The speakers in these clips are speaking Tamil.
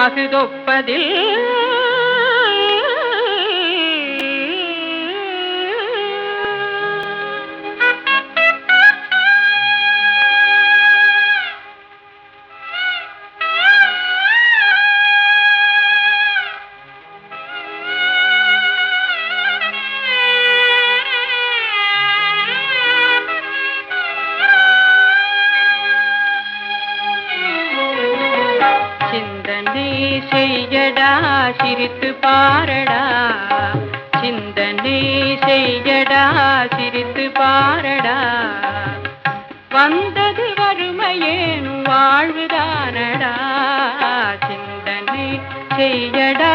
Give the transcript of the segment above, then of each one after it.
ஆகுதொப்பதில் சிந்தனை செய்யடா சிரித்து பாரடா சிந்தனை செய்யடா சிரித்து பாரடா வந்தது வறுமையேனும் வாழ்வுதானடா சிந்தனை செய்யடா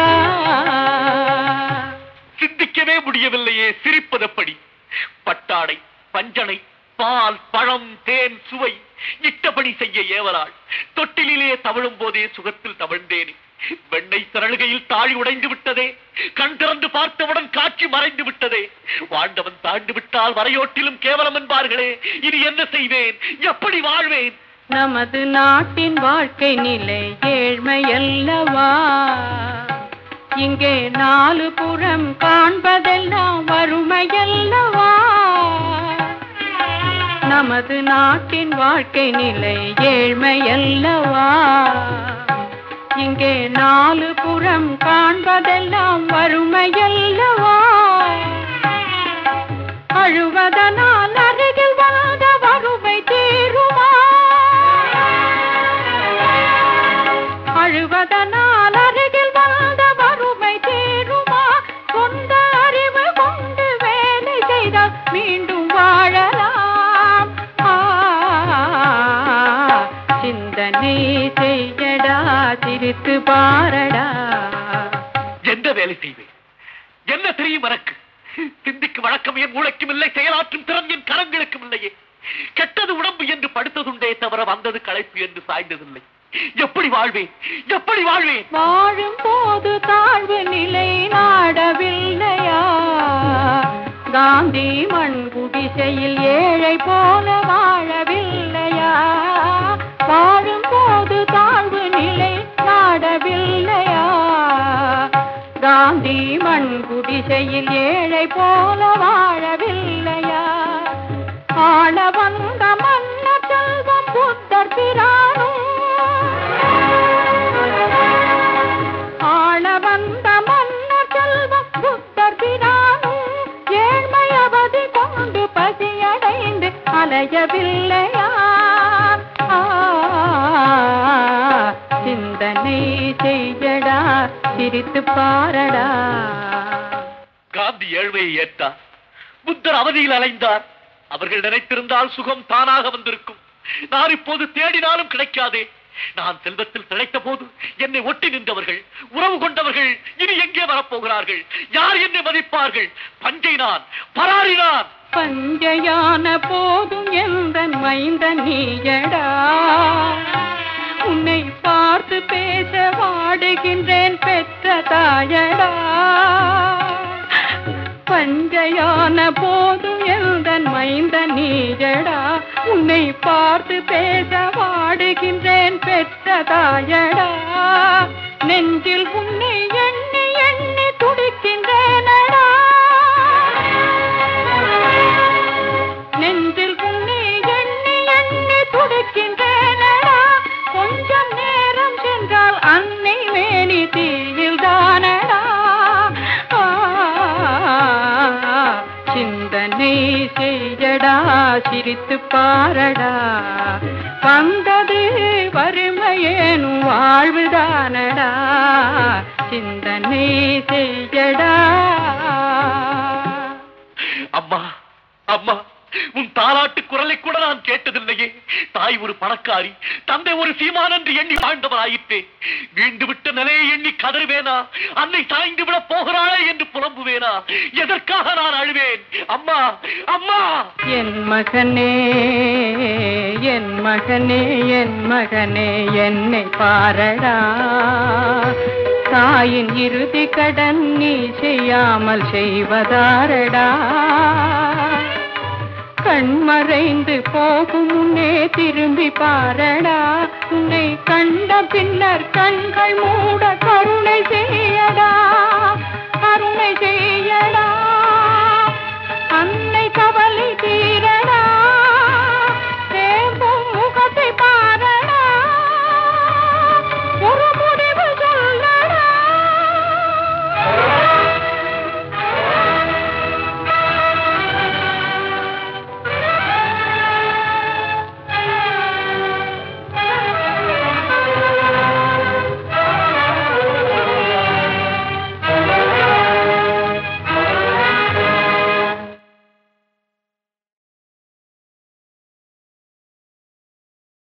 சிந்திக்கவே முடியவில்லையே சிரிப்பதப்படி பட்டாடை பஞ்சனை பால் பழம் தேன் சுவை இட்டபடி செய்ய ஏவராள் தொட்டிலே தவழும் போதே சுகத்தில் தவழ்ந்தேனே வெண்ணெய் திரளுகையில் தாழி உடைந்து விட்டதே கண் திறந்து பார்த்தவுடன் காட்சி மறைந்து விட்டதே வாழ்ந்தவன் தாழ்ந்து விட்டால் வரையோட்டிலும் கேவலம் என்பார்களே இனி என்ன செய்வேன் எப்படி வாழ்வேன் நமது நாட்டின் வாழ்க்கை நிலை ஏழ்மையல்லவா இங்கே நாலு புறம் காண்பதெல்லாம் வறுமையல்லவா நமது நாட்டின் வாழ்க்கை நிலை ஏழ்மையல்லவா இங்கே நாலு புறம் காண்பதெல்லாம் வறுமையல்லவா அழுவதனால் அருகில் வாத வறுமை தீருமா அழுவதனால் அருகில் வாத வறுமை தீருமா சொந்த அறிவு கொண்டு வேலை செய்தால் மீண்டும் வாழலாம் ஆ, சிந்தனை செய்யடா சிரித்து பாரடா எந்த வேலை செய்வேன் என்ன தெரியும் எனக்கு சிந்திக்கு வழக்கம் என் மூளைக்கும் இல்லை செயலாற்றும் திறன் என் கரங்களுக்கும் இல்லையே கெட்டது உடம்பு என்று படுத்ததுண்டே தவிர வந்தது களைப்பு என்று சாய்ந்ததில்லை எப்படி வாழ்வேன் எப்படி வாழ்வேன் வாழும் போது தாழ்வு நிலை நாடவில்லையா காந்தி மண் குடிசையில் ஏழை போல வாழவில்லையா வாழும் போது தாழ்வு நிலை நாடவில்லையா காந்தி மண் குடிசையில் ஏழை போல வாழவில்லையா ஆள வந்த மன்ன செல்வம் புத்தர் பிரானும் ஆள வந்த மன்ன செல்வம் புத்தர் பிரானும் ஏழ்மை அவதி கொண்டு பசியடைந்து அலையவில்லையா ஆ, சிந்தனை செய்யடா சிரித்து பாரடா காந்தி ஏழ்மையை ஏற்றார் புத்தர் அவதியில் அலைந்தார் அவர்கள் நினைத்திருந்தால் சுகம் தானாக வந்திருக்கும் நான் இப்போது தேடினாலும் கிடைக்காதே நான் செல்வத்தில் திளைத்த போது என்னை ஒட்டி நின்றவர்கள் உறவு கொண்டவர்கள் இனி எங்கே வரப்போகிறார்கள் யார் என்னை மதிப்பார்கள் பஞ்சை நான் பராரி நான் பஞ்சையான போதும் எந்த மைந்த நீயடா உன்னை பார்த்து பேச வாடுகின்றேன் பெற்ற தாயடா பஞ்சையான போதும் எந்த மைந்த நீயடா உன்னை பார்த்து பேச வாடுகின்றேன் பெற்ற தாயடா நெஞ்சில் உன்னை எண்ணி எண்ணி துடிக்கின்றேனடா நெஞ்சில் உன்னை எண்ணி எண்ணி துடிக்கின்றேனடா கொஞ்சம் நேரம் சென்றால் அன்னை மேனி தீயில் தானடா ஆ, சிந்தனை செய்யடா சிரித்து பாரடா வந்தது வறுமையேனும் வாழ்வுதானடா சிந்தனை செய்யடா அம்மா அம்மா உன் தாலாட்டு குரலை கூட நான் கேட்டதில்லையே தாய் ஒரு பணக்காரி தந்தை ஒரு சீமான் என்று எண்ணி வாழ்ந்தவராயிற்றே வீண்டு விட்ட நிலையை எண்ணி கதறுவேனா அன்னை சாய்ந்து விட போகிறாளே என்று புலம்புவேனா எதற்காக நான் அழுவேன் அம்மா அம்மா என் மகனே என் மகனே என் மகனே என்னை பாரடா தாயின் இறுதி கடன் நீ செய்யாமல் செய்வதாரடா கண்மறைந்து போகும் முன்னே திரும்பி பாரடா உன்னை கண்ட பின்னர் கண்கள் மூட கருணை செய்யடா கருணை செய்யடா